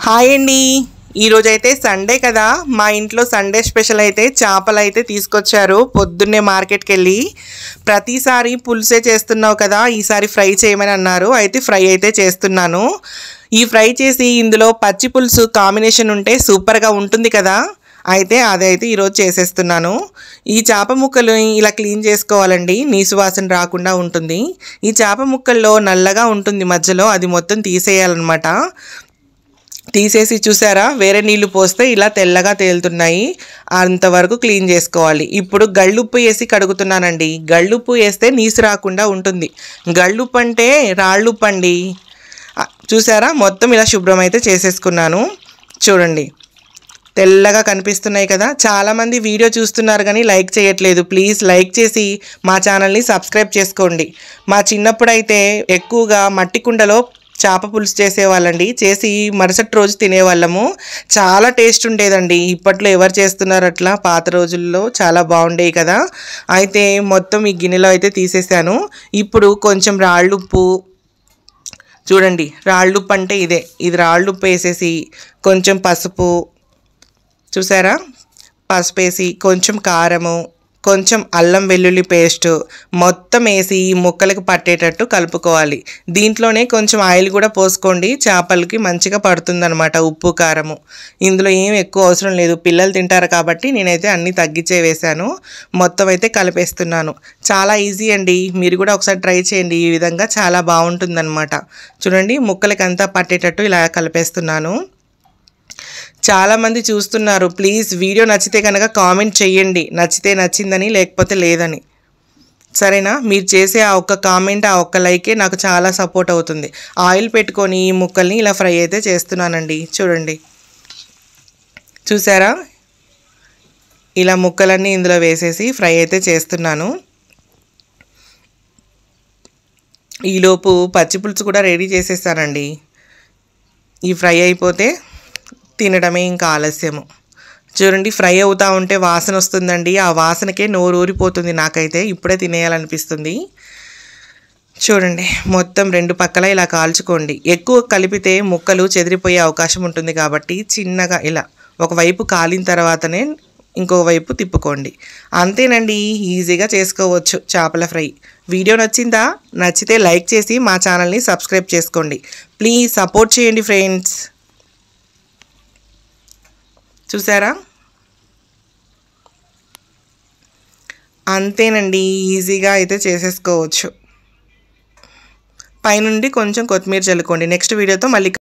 hi అండి ఈరోజు అయితే సండే కదా మా ఇంట్లో సండే స్పెషల్ అయితే చేపలు అయితే తీసుకొచ్చారు పొద్దున్నే మార్కెట్కి వెళ్ళి ప్రతిసారి పులుసే చేస్తున్నావు కదా ఈసారి ఫ్రై చేయమని అన్నారు అయితే ఫ్రై అయితే చేస్తున్నాను ఈ ఫ్రై చేసి ఇందులో పచ్చి పులుసు కాంబినేషన్ ఉంటే సూపర్గా ఉంటుంది కదా అయితే అదైతే ఈరోజు చేసేస్తున్నాను ఈ చేప ముక్కలు ఇలా క్లీన్ చేసుకోవాలండి నీసు వాసన రాకుండా ఉంటుంది ఈ చేప ముక్కల్లో నల్లగా ఉంటుంది మధ్యలో అది మొత్తం తీసేయాలన్నమాట తీసేసి చూసారా వేరే నీళ్లు పోస్తే ఇలా తెల్లగా తేలుతున్నాయి అంతవరకు క్లీన్ చేసుకోవాలి ఇప్పుడు గళ్ళుప్పు వేసి కడుగుతున్నానండి గళ్ళుప్పు వేస్తే నీసు రాకుండా ఉంటుంది గళ్ళుప్పు అంటే రాళ్ళుప్పు అండి ఆ, చూసారా మొత్తం ఇలా శుభ్రం అయితే చేసేసుకున్నాను చూడండి తెల్లగా కనిపిస్తున్నాయి కదా చాలామంది వీడియో చూస్తున్నారు కానీ లైక్ చేయట్లేదు ప్లీజ్ లైక్ చేసి మా ఛానల్ని సబ్స్క్రైబ్ చేసుకోండి మా చిన్నప్పుడు అయితే ఎక్కువగా మట్టి కుండలో చేప పులుసు చేసేవాళ్ళండి చేసి మరుసటి రోజు తినేవాళ్ళము చాలా టేస్ట్ ఉండేదండి ఇప్పట్లో ఎవరు చేస్తున్నారు అట్లా పాత రోజుల్లో చాలా బాగుండేవి కదా అయితే మొత్తం ఈ గిన్నెలో అయితే తీసేసాను ఇప్పుడు కొంచెం రాళ్ళుప్పు చూడండి రాళ్ళుప్పు అంటే ఇదే ఇది రాళ్ళుప్పు వేసేసి కొంచెం పసుపు చూసారా పసుపు వేసి కొంచెం కారము కొంచెం అల్లం వెల్లుల్లి పేస్ట్ మొత్తం వేసి ఈ ముక్కలకు పట్టేటట్టు కలుపుకోవాలి దీంట్లోనే కొంచెం ఆయిల్ కూడా పోసుకోండి చేపలకి మంచిగా పడుతుందన్నమాట ఉప్పు కారము ఇందులో ఏం ఎక్కువ అవసరం లేదు పిల్లలు తింటారు కాబట్టి నేనైతే అన్నీ తగ్గించే వేశాను మొత్తం అయితే కలిపేస్తున్నాను చాలా ఈజీ అండి మీరు కూడా ఒకసారి ట్రై చేయండి ఈ విధంగా చాలా బాగుంటుందన్నమాట చూడండి ముక్కలకి అంతా పట్టేటట్టు ఇలా కలిపేస్తున్నాను చాలామంది చూస్తున్నారు ప్లీజ్ వీడియో నచ్చితే కనుక కామెంట్ చేయండి నచ్చితే నచ్చిందని లేకపోతే లేదని సరేనా మీరు చేసే ఆ ఒక్క కామెంట్ ఆ ఒక్క లైకే నాకు చాలా సపోర్ట్ అవుతుంది ఆయిల్ పెట్టుకొని ఈ ముక్కల్ని ఇలా ఫ్రై అయితే చేస్తున్నానండి చూడండి చూసారా ఇలా ముక్కలన్నీ ఇందులో వేసేసి ఫ్రై అయితే చేస్తున్నాను ఈలోపు పచ్చిపులుసు కూడా రెడీ చేసేస్తానండి ఈ ఫ్రై అయిపోతే తినడమే ఇంకా ఆలస్యము చూడండి ఫ్రై అవుతూ ఉంటే వాసన వస్తుందండి ఆ వాసనకే నోరు ఊరిపోతుంది నాకైతే ఇప్పుడే తినేయాలనిపిస్తుంది చూడండి మొత్తం రెండు పక్కల ఇలా కాల్చుకోండి ఎక్కువ కలిపితే ముక్కలు చెదిరిపోయే అవకాశం ఉంటుంది కాబట్టి చిన్నగా ఇలా ఒకవైపు కాలిన తర్వాతనే ఇంకో వైపు తిప్పుకోండి అంతేనండి ఈజీగా చేసుకోవచ్చు చేపల ఫ్రై వీడియో నచ్చిందా నచ్చితే లైక్ చేసి మా ఛానల్ని సబ్స్క్రైబ్ చేసుకోండి ప్లీజ్ సపోర్ట్ చేయండి ఫ్రెండ్స్ చూసారా అంతేనండి ఈజీగా అయితే చేసేసుకోవచ్చు పైనుండి కొంచెం కొత్తిమీర చల్లుకోండి నెక్స్ట్ వీడియోతో మళ్ళీ